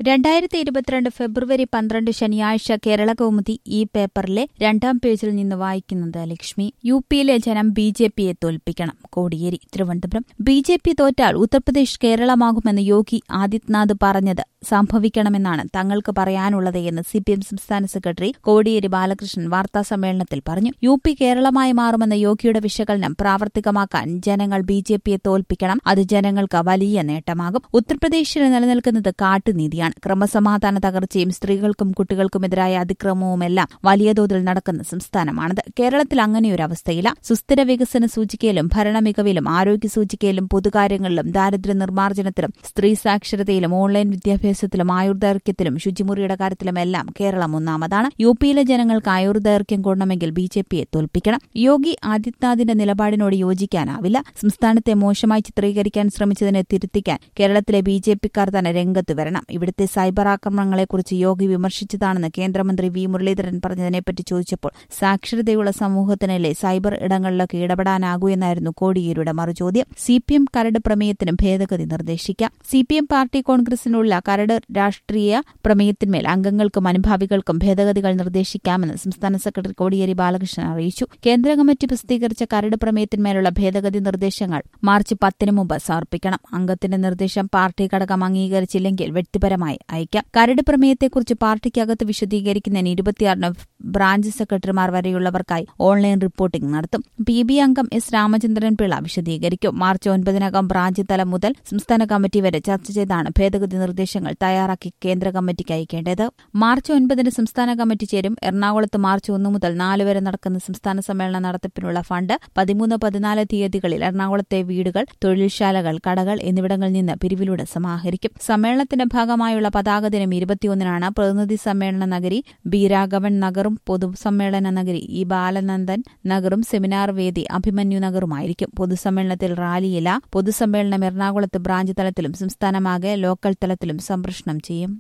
രണ്ടായിരത്തി ഇരുപത്തിരണ്ട് ഫെബ്രുവരി പന്ത്രണ്ട് ശനിയാഴ്ച കേരള കൗമുദി ഈ പേപ്പറിലെ രണ്ടാം പേജിൽ നിന്ന് വായിക്കുന്നത് ലക്ഷ്മി യു പിയിലെ ജനം ബി ജെ പിയെ തോൽപ്പിക്കണം Kodiyeri Thiruvananthapuram B J P തോറ്റാൽ ഉത്തർപ്രദേശ് കേരളമാകുമെന്ന് യോഗി ആദിത്യനാഥ് പറഞ്ഞത് സംഭവിക്കണമെന്നാണ് തങ്ങൾക്ക് പറയാനുള്ളത് എന്ന് സി പി എം സംസ്ഥാന സെക്രട്ടറി കോടിയേരി ബാലകൃഷ്ണൻ വാർത്താസമ്മേളനത്തിൽ പറഞ്ഞു യു പി കേരളമായി മാറുമെന്ന യോഗിയുടെ വിശകലനം പ്രാവർത്തികമാക്കാൻ ജനങ്ങൾ ബി ജെ പിയെ തോൽപ്പിക്കണം അത് ജനങ്ങൾക്ക് വലിയ നേട്ടമാകും ഉത്തർപ്രദേശിൽ നിലനിൽക്കുന്നത് കാട്ടുനീതിയാണ് ക്രമസമാധാന തകർച്ചയും സ്ത്രീകൾക്കും കുട്ടികൾക്കുമെതിരായ അതിക്രമവുമെല്ലാം വലിയ തോതിൽ നടക്കുന്ന സംസ്ഥാനമാണിത് കേരളത്തിൽ അങ്ങനെയൊരു അവസ്ഥയില്ല സുസ്ഥിര വികസന സൂചികയിലും ഭരണ മികവിലും ആരോഗ്യ സൂചികയിലും പൊതുകാര്യങ്ങളിലും ദാരിദ്ര്യ നിർമ്മാർജ്ജനത്തിലും സ്ത്രീ സാക്ഷരതയിലും ഓൺലൈൻ വിദ്യാഭ്യാസത്തിലും ആയുർദൈർഘ്യത്തിലും ശുചിമുറിയുടെ കാര്യത്തിലുമെല്ലാം കേരളം ഒന്നാമതാണ് യു പിയിലെ ജനങ്ങൾക്ക് ആയുർദൈർഘ്യം കൊള്ളണമെങ്കിൽ ബി ജെ പിയെ തോൽപ്പിക്കണം യോഗി ആദിത്യനാഥിന്റെ നിലപാടിനോട് യോജിക്കാനാവില്ല സംസ്ഥാനത്തെ മോശമായി ചിത്രീകരിക്കാൻ ശ്രമിച്ചതിനെ തിരുത്തിക്കാൻ കേരളത്തിലെ ബി ജെ പിക്കാർ തന്നെ രംഗത്ത് വരണം ഇവിടുത്തെ സൈബർ ആക്രമണങ്ങളെക്കുറിച്ച് യോഗി വിമർശിച്ചതാണെന്ന് കേന്ദ്രമന്ത്രി വി മുരളീധരൻ പറഞ്ഞതിനെപ്പറ്റി ചോദിച്ചപ്പോൾ സാക്ഷരതയുള്ള സമൂഹത്തിനല്ലേ സൈബർ ഇടങ്ങളിലൊക്കെ ഇടപെടാനാകൂ എന്നായിരുന്നു കോടിയേരിയുടെ മറുചോദ്യം സി പി എം കരട് പ്രമേയത്തിനും ഭേദഗതി നിർദ്ദേശിക്കാം സി പി എം പാർട്ടി കോൺഗ്രസിനുള്ള കരട് രാഷ്ട്രീയ പ്രമേയത്തിന്മേൽ അംഗങ്ങൾക്കും അനുഭാവികൾക്കും ഭേദഗതികൾ നിർദ്ദേശിക്കാമെന്ന് സംസ്ഥാന സെക്രട്ടറി കോടിയേരി ബാലകൃഷ്ണൻ അറിയിച്ചു കേന്ദ്ര കമ്മിറ്റി പ്രസിദ്ധീകരിച്ച കരട് പ്രമേയത്തിന്മേലുള്ള ഭേദഗതി നിർദ്ദേശങ്ങൾ മാർച്ച് പത്തിന് മുമ്പ് സമർപ്പിക്കണം അംഗത്തിന്റെ നിർദ്ദേശം പാർട്ടി ഘടകം അംഗീകരിച്ചില്ലെങ്കിൽ വ്യക്തിപരമായി അയക്കാം കരട് പ്രമേയത്തെക്കുറിച്ച് പാർട്ടിക്കകത്ത് വിശദീകരിക്കുന്നതിന് ഇരുപത്തിയാറിന് ബ്രാഞ്ച് സെക്രട്ടറിമാർ വരെയുള്ളവർക്കായി ഓൺലൈൻ റിപ്പോർട്ടിംഗ് നടത്തും പി ബി അംഗം എസ് രാമചന്ദ്രൻ പിള്ള വിശദീകരിക്കും മാർച്ച് ഒൻപതിനകം ബ്രാഞ്ച് തലം മുതൽ സംസ്ഥാന കമ്മിറ്റി വരെ ചർച്ച ചെയ്താണ് ഭേദഗതി നിർദ്ദേശങ്ങൾ തയ്യാറാക്കി കേന്ദ്ര കമ്മിറ്റിക്ക് അയക്കേണ്ടത് മാർച്ച് ഒൻപതിന് സംസ്ഥാന കമ്മിറ്റി ചേരും എറണാകുളത്ത് മാർച്ച് ഒന്ന് മുതൽ നാല് വരെ നടക്കുന്ന സംസ്ഥാന സമ്മേളന നടത്തിപ്പിനുള്ള ഫണ്ട് പതിമൂന്ന് പതിനാല് തീയതികളിൽ എറണാകുളത്തെ വീടുകൾ തൊഴിൽശാലകൾ കടകൾ എന്നിവിടങ്ങളിൽ നിന്ന് പിരിവിലൂടെ സമാഹരിക്കും സമ്മേളനത്തിന്റെ ഭാഗമായുള്ള പതാക ദിനം ഇരുപത്തിയൊന്നിനാണ് പ്രതിനിധി സമ്മേളന നഗരി ബി രാഘവൻ നഗറും പൊതുസമ്മേളന നഗരി ഇ ബാലനന്ദൻ നഗറും സെമിനാർ വേദി അഭിമന്യു നഗറുമായിരിക്കും പൊതുസമ്മേളനത്തിൽ റാലിയില്ല പൊതുസമ്മേളനം എറണാകുളത്ത് ബ്രാഞ്ച് തലത്തിലും സംസ്ഥാനമാകെ ലോക്കൽ തലത്തിലും സംപ്രഷണം ചെയ്യും